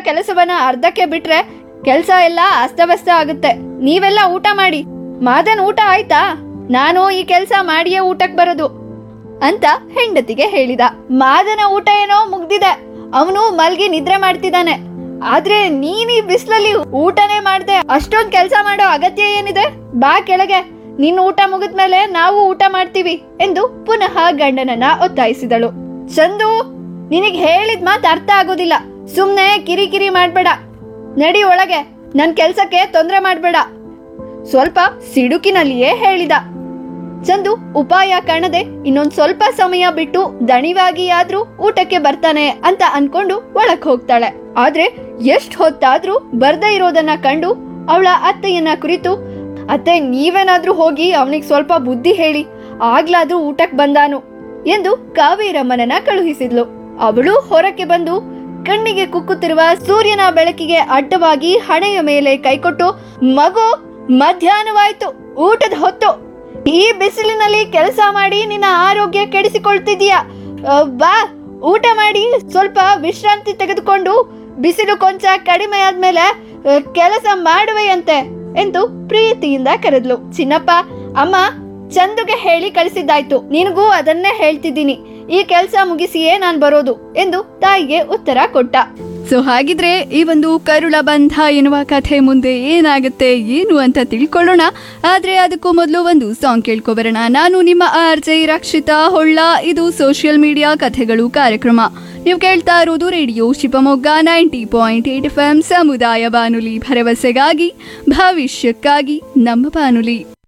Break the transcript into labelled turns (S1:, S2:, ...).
S1: ಕೆಲಸವನ್ನ ಅರ್ಧಕ್ಕೆ ಬಿಟ್ರೆ ಕೆಲಸ ಎಲ್ಲ ಅಸ್ತವ್ಯಸ್ತ ಆಗುತ್ತೆ ನೀವೆಲ್ಲ ಊಟ ಮಾಡಿ ಮಾದನ್ ಊಟ ಆಯ್ತಾ ನಾನು ಈ ಕೆಲಸ ಮಾಡಿಯೇ ಊಟಕ್ಕೆ ಬರೋದು ಅಂತ ಹೆಂಡತಿಗೆ ಹೇಳಿದ ಮಾದನ ಊಟ ಏನೋ ಮುಗ್ದಿದೆ ಅವನು ಮಲ್ಗಿ ನಿದ್ರೆ ಮಾಡ್ತಿದ್ದಾನೆ ಆದ್ರೆ ನೀನ್ ಈ ಬಿಸಿಲಲ್ಲಿ ಊಟನೇ ಮಾಡ್ದೆ ಅಷ್ಟೊಂದ್ ಕೆಲಸ ಮಾಡೋ ಅಗತ್ಯ ಏನಿದೆ ಬಾ ಕೆಳಗೆ ನಿನ್ ಊಟ ಮುಗಿದ್ಮೇಲೆ ನಾವು ಊಟ ಮಾಡ್ತೀವಿ ಎಂದು ಪುನಃ ಗಂಡನನ್ನ ಒತ್ತಾಯಿಸಿದಳು ಚಂದು ನಿನಗ್ ಹೇಳಿದ ಮಾತು ಅರ್ಥ ಆಗೋದಿಲ್ಲ ಸುಮ್ನೆ ಕಿರಿಕಿರಿ ಮಾಡ್ಬೇಡ ನಡಿ ಒಳಗೆ ನನ್ ಕೆಲ್ಸಕ್ಕೆ ತೊಂದರೆ ಮಾಡ್ಬೇಡ ಸ್ವಲ್ಪ ಸಿಡುಕಿನಲ್ಲಿಯೇ ಹೇಳಿದ ಚಂದು ಉಪಾಯ ಕಾಣದೆ ಇನ್ನೊಂದ್ ಸ್ವಲ್ಪ ಸಮಯ ಬಿಟ್ಟು ದಣಿವಾಗಿಯಾದ್ರೂ ಊಟಕ್ಕೆ ಬರ್ತಾನೆ ಅಂತ ಅನ್ಕೊಂಡು ಒಳಕ್ ಹೋಗ್ತಾಳೆ ಆದ್ರೆ ಎಷ್ಟ್ ಹೊತ್ತಾದ್ರೂ ಬರ್ದೇ ಇರೋದನ್ನ ಕಂಡು ಅವಳ ಅತ್ತೆಯನ್ನ ಕುರಿತು ಅತ್ತೆ ನೀವೇನಾದ್ರೂ ಹೋಗಿ ಅವನಿಗೆ ಸ್ವಲ್ಪ ಬುದ್ಧಿ ಹೇಳಿ ಆಗ್ಲಾದ್ರೂ ಊಟಕ್ ಬಂದಾನು ಎಂದು ಕಾವೇರಮ್ಮನನ್ನ ಕಳುಹಿಸಿದ್ಲು ಅವಳು ಹೊರಕ್ಕೆ ಬಂದು ಕಣ್ಣಿಗೆ ಕುಕ್ಕುತ್ತಿರುವ ಸೂರ್ಯನ ಬೆಳಕಿಗೆ ಅಡ್ಡವಾಗಿ ಹಣೆಯ ಮೇಲೆ ಕೈಕೊಟ್ಟು ಮಗು ಮಧ್ಯಾಹ್ನವಾಯ್ತು ಕೊಂಚ ಹೊತ್ತು ಈ ಬಿಸಿಲಿನಲ್ಲಿ ಕೆಲಸ ಮಾಡಿ ನಿನ್ನ ಆರೋಗ್ಯ ಕೆಡಿಸಿಕೊಳ್ತಿದೀಯ ಆ, ಬಾ ಊಟ ಮಾಡಿ ಸ್ವಲ್ಪ ವಿಶ್ರಾಂತಿ ತೆಗೆದುಕೊಂಡು ಬಿಸಿಲು ಕೊಂಚ ಕಡಿಮೆ ಆದ್ಮೇಲೆ ಆ, ಕೆಲಸ ಮಾಡುವೆಯಂತೆ ಎಂದು ಪ್ರೀತಿಯಿಂದ ಕರೆದ್ಲು ಚಿನ್ನಪ್ಪ ಅಮ್ಮ ಚಂದುಗೆ ಹೇಳಿ ಕಳಿಸಿದ್ದಾಯ್ತು ನಿನಗೂ ಅದನ್ನೇ ಹೇಳ್ತಿದ್ದೀನಿ ಈ ಕೆಲಸ ಮುಗಿಸಿಯೇ ನಾನ್ ಬರೋದು ಎಂದು ತಾಯಿಗೆ ಉತ್ತರ ಕೊಟ್ಟ
S2: ಸೊ ಹಾಗಿದ್ರೆ ಈ ಒಂದು ಕರುಳ ಬಂಧ ಎನ್ನುವ ಕಥೆ ಮುಂದೆ ಏನಾಗುತ್ತೆ ಏನು ಅಂತ ತಿಳ್ಕೊಳ್ಳೋಣ ಆದ್ರೆ ಅದಕ್ಕೂ ಮೊದಲು ಒಂದು ಸಾಂಗ್ ಕೇಳ್ಕೊಬರೋಣ ನಾನು ನಿಮ್ಮ ಆರ್ ಜೆ ರಕ್ಷಿತಾ ಹೊಳ್ಳ ಇದು ಸೋಷಿಯಲ್ ಮೀಡಿಯಾ ಕಥೆಗಳು ಕಾರ್ಯಕ್ರಮ ನೀವು ಕೇಳ್ತಾ ಇರೋದು radio Shivamogga ninety point eight F M ಸಮುದಾಯ ಬಾನುಲಿ ಭರವಸೆಗಾಗಿ ಭವಿಷ್ಯಕ್ಕಾಗಿ ನಮ್ಮ ಬಾನುಲಿ